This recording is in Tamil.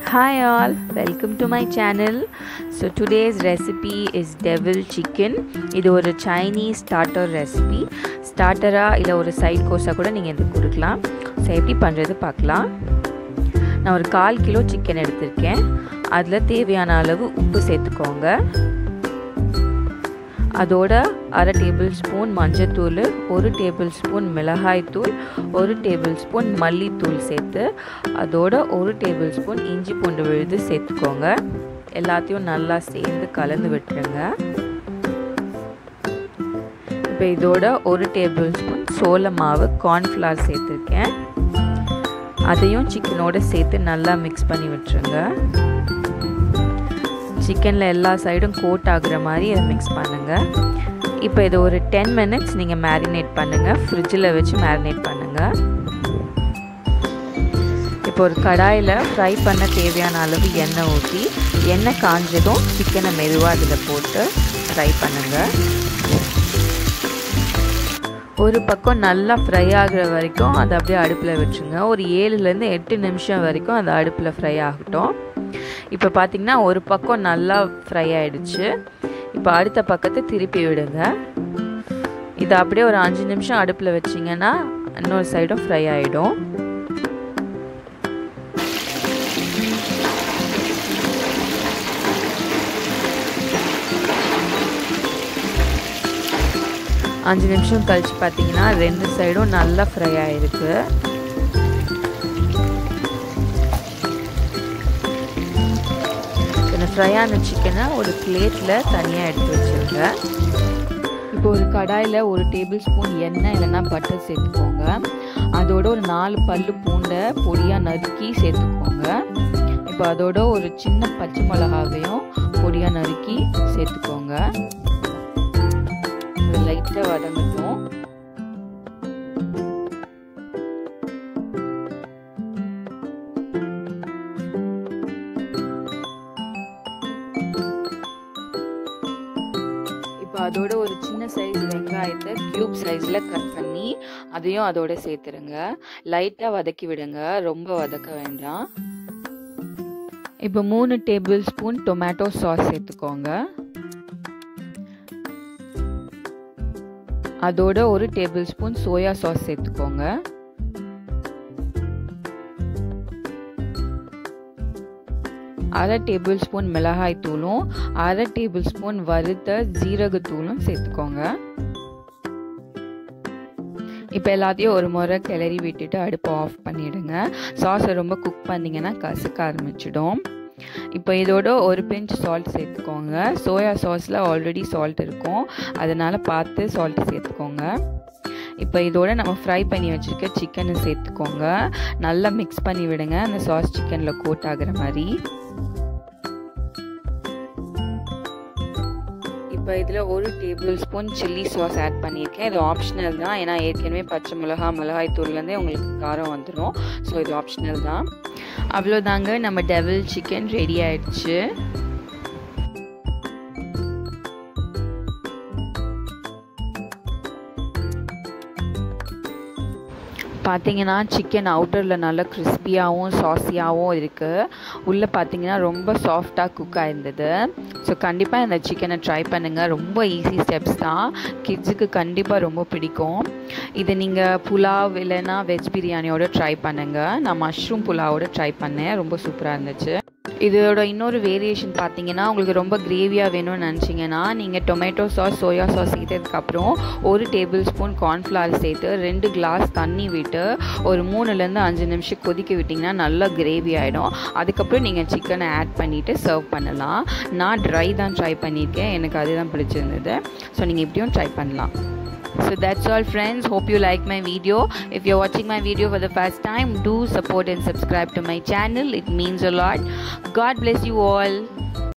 Hi all, welcome to my channel. So today's recipe is devil chicken. இது ஒரு சைனீஸ் ஸ்டார்டர் ரெசிபி ஸ்டார்டராக இல்லை ஒரு சைட் கோர்ஸாக கூட நீங்கள் இது கொடுக்கலாம் ஸோ எப்படி பண்ணுறது பார்க்கலாம் நான் ஒரு கால் கிலோ சிக்கன் எடுத்திருக்கேன் அதில் தேவையான அளவு உப்பு சேர்த்துக்கோங்க அதோட அரை டேபிள் ஸ்பூன் மஞ்சத்தூள் ஒரு டேபிள் ஸ்பூன் மிளகாய்த்தூள் ஒரு டேபிள் ஸ்பூன் மல்லித்தூள் சேர்த்து அதோட ஒரு டேபிள் ஸ்பூன் இஞ்சி பூண்டு விழுது சேர்த்துக்கோங்க எல்லாத்தையும் நல்லா சேர்ந்து கலந்து விட்டுருங்க இப்போ இதோட ஒரு டேபிள் ஸ்பூன் சோள மாவு கார்ன்ஃப்ளவர் சேர்த்துருக்கேன் அதையும் சிக்கனோட சேர்த்து நல்லா மிக்ஸ் பண்ணி விட்டுருங்க சிக்கனில் எல்லா சைடும் கோட் ஆகுற மாதிரி அதை மிக்ஸ் பண்ணுங்கள் இப்போ இதை ஒரு டென் மினிட்ஸ் நீங்கள் மேரினேட் பண்ணுங்கள் ஃப்ரிட்ஜில் வச்சு மேரினேட் பண்ணுங்கள் இப்போ ஒரு கடாயில் ஃப்ரை பண்ண தேவையான அளவு எண்ணெய் ஊற்றி எண்ணெய் காஞ்சதும் சிக்கனை மெதுவாக அதில் போட்டு ஃப்ரை பண்ணுங்கள் ஒரு பக்கம் நல்லா ஃப்ரை ஆகுற வரைக்கும் அதை அப்படியே அடுப்பில் விட்டுருங்க ஒரு ஏழுலேருந்து எட்டு நிமிஷம் வரைக்கும் அது அடுப்பில் ஃப்ரை ஆகட்டும் இப்போ பார்த்திங்கன்னா ஒரு பக்கம் நல்லா ஃப்ரை ஆகிடுச்சு இப்போ அடுத்த பக்கத்தை திருப்பி விடுங்க இதை அப்படியே ஒரு அஞ்சு நிமிஷம் அடுப்பில் வச்சிங்கன்னா இன்னொரு சைடும் ஃப்ரை ஆகிடும் அஞ்சு நிமிஷம் கழித்து பார்த்தீங்கன்னா ரெண்டு சைடும் நல்லா ஃப்ரை ஆகிருக்கு இந்த ஃப்ரை ஆன சிக்கனை ஒரு பிளேட்டில் தனியாக எடுத்து வச்சுருங்க இப்போ ஒரு கடாயில் ஒரு டேபிள் ஸ்பூன் எண்ணெய் இல்லைன்னா பட்டர் சேர்த்துக்கோங்க அதோட ஒரு நாலு பல்லு பூண்டை பொடியாக நறுக்கி சேர்த்துக்கோங்க இப்போ அதோட ஒரு சின்ன பச்சை மிளகாவையும் பொடியாக நறுக்கி சேர்த்துக்கோங்க லைட்டாக வதங்கட்டும் இப்போ அதோட ஒரு சின்ன சைஸ் வெங்காயத்தை க்யூப் சைஸில் கட் பண்ணி அதையும் அதோட சேர்த்துருங்க லைட்டாக வதக்கி விடுங்க ரொம்ப வதக்க வேண்டாம் இப்போ மூணு டேபிள் ஸ்பூன் டொமேட்டோ சாஸ் சேர்த்துக்கோங்க அதோட ஒரு டேபிள் ஸ்பூன் சோயா சாஸ் சேர்த்துக்கோங்க அரை டேபிள் ஸ்பூன் மிளகாய் தூளும் அரை டேபிள் ஸ்பூன் வறுத்த ஜீரகத்தூளும் சேர்த்துக்கோங்க இப்போ எல்லாத்தையும் ஒரு முறை கிளறி விட்டுட்டு அடுப்பை ஆஃப் பண்ணிவிடுங்க சாஸை ரொம்ப குக் பண்ணிங்கன்னா கசக்க ஆரம்பிச்சிடும் இப்போ இதோட ஒரு பிஞ்ச் சால்ட் சேர்த்துக்கோங்க சோயா சாஸில் ஆல்ரெடி சால்ட் இருக்கும் அதனால் பார்த்து சால்ட் சேர்த்துக்கோங்க இப்போ இதோட நம்ம ஃப்ரை பண்ணி வச்சுருக்க சிக்கனை சேர்த்துக்கோங்க நல்லா மிக்ஸ் பண்ணி விடுங்க அந்த சாஸ் சிக்கனில் கோட் ஆகிற மாதிரி இப்போ இதில் ஒரு tablespoon chilli sauce add பண்ணியிருக்கேன் இது ஆப்ஷனல் தான் ஏன்னா ஏற்கனவே பச்சை மிளகா மிளகாய் தூள்லேருந்தே உங்களுக்கு காரம் வந்துடும் ஸோ இது ஆப்ஷனல் தான் அவ்வளோதாங்க நம்ம டெவில் சிக்கன் ரெடி ஆயிடுச்சு பார்த்தீங்கன்னா சிக்கன் அவுட்டரில் நல்லா கிறிஸ்பியாகவும் சாஸியாகவும் இருக்குது உள்ளே பார்த்தீங்கன்னா ரொம்ப சாஃப்டாக குக் ஆயிருந்தது ஸோ கண்டிப்பாக இந்த சிக்கனை ட்ரை பண்ணுங்கள் ரொம்ப ஈஸி ஸ்டெப்ஸ் தான் கிட்ஸுக்கு கண்டிப்பாக ரொம்ப பிடிக்கும் இது நீங்கள் புலாவ் இல்லைன்னா வெஜ் பிரியாணியோட ட்ரை பண்ணுங்கள் நான் மஷ்ரூம் புலாவோட ட்ரை பண்ணேன் ரொம்ப சூப்பராக இருந்துச்சு இதோட இன்னொரு வேரியேஷன் பார்த்தீங்கன்னா உங்களுக்கு ரொம்ப கிரேவியாக வேணும்னு நினச்சிங்கன்னா நீங்கள் டொமேட்டோ சாஸ் சோயா சாஸ் சேர்த்ததுக்கப்புறம் ஒரு டேபிள் ஸ்பூன் கார்ன்ஃப்ளவர் சேர்த்து ரெண்டு கிளாஸ் தண்ணி விட்டு ஒரு மூணுலேருந்து அஞ்சு நிமிஷம் கொதிக்க விட்டிங்கன்னா நல்லா கிரேவி ஆகிடும் அதுக்கப்புறம் நீங்கள் சிக்கனை ஆட் பண்ணிவிட்டு சர்வ் பண்ணலாம் நான் ட்ரை தான் ட்ரை பண்ணியிருக்கேன் எனக்கு அதுதான் பிடிச்சிருந்தது ஸோ நீங்கள் இப்படியும் ட்ரை பண்ணலாம் so that's all friends hope you like my video if you're watching my video for the first time do support and subscribe to my channel it means a lot god bless you all